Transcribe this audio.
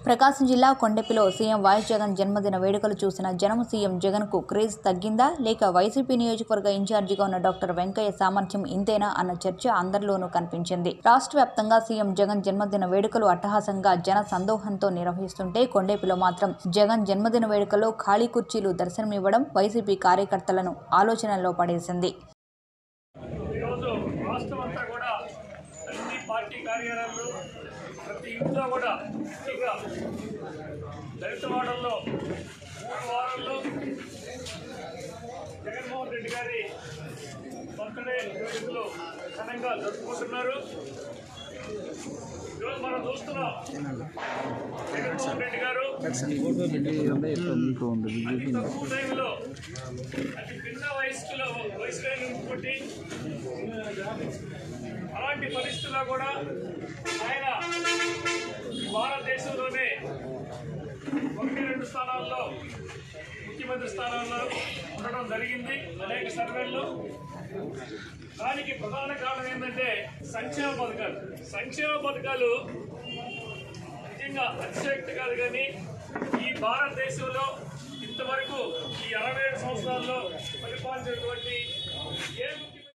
ప్రకాశం జిల్లా కొండెపిలో CM YS Jagan జన్మదిన వేడుకలు చూసిన జనం సీఎం జగన్ కు క్రేజ్ తగ్గిందా లేక వైసీపీ నియోజకవర్గ ఇన్ఛార్జిగా ఉన్న డాక్టర్ వెంకయ్య సామర్థ్యం ఇంతేనా అన్న చర్చ అందరిలోనూ కనిపించింది రాష్ట్ర వ్యాప్తంగా సీఎం జగన్ జన్మదిన వేడుకలు అట్టహాసంగా జన సందోహంతో నిర్వహిస్తుంటే కొండేపిలో మాత్రం జగన్ జన్మదిన వేడుకల్లో ఖాళీ కుర్చీలు దర్శనమివ్వడం వైసీపీ కార్యకర్తలను ఆలోచనలో పడేసింది ఈరోజు రాష్ట్రం అంతా కూడా అన్ని పార్టీ కార్యాలయాలు ప్రతి ఇంట్లో కూడా ముఖ్యంగా దళిత వాడల్లో మూడు వారాల్లో జగన్మోహన్ రెడ్డి గారి బర్త్డే వేడుకలు ఘనంగా జరుపుకుంటున్నారు ఈరోజు మనం చూస్తున్నాం జగన్మోహన్ రెడ్డి గారు తక్కువ టైంలో అతి చిన్న వయసులో వయసులో పుట్టి అలాంటి పరిస్థితుల్లో కూడా ఆయన భారతదేశంలోనే ఒకటి రెండు స్థానాల్లో ముఖ్యమంత్రి స్థానాల్లో ఉండడం జరిగింది అనేక సర్వేల్లో దానికి ప్రధాన కారణం ఏంటంటే సంక్షేమ పథకాలు సంక్షేమ పథకాలు నిజంగా అతిశక్తి కాదు కానీ ఈ భారతదేశంలో ఇంతవరకు ఈ అరవై ఏడు సంవత్సరాల్లో పరిపాలించినటువంటి ఏ ముఖ్య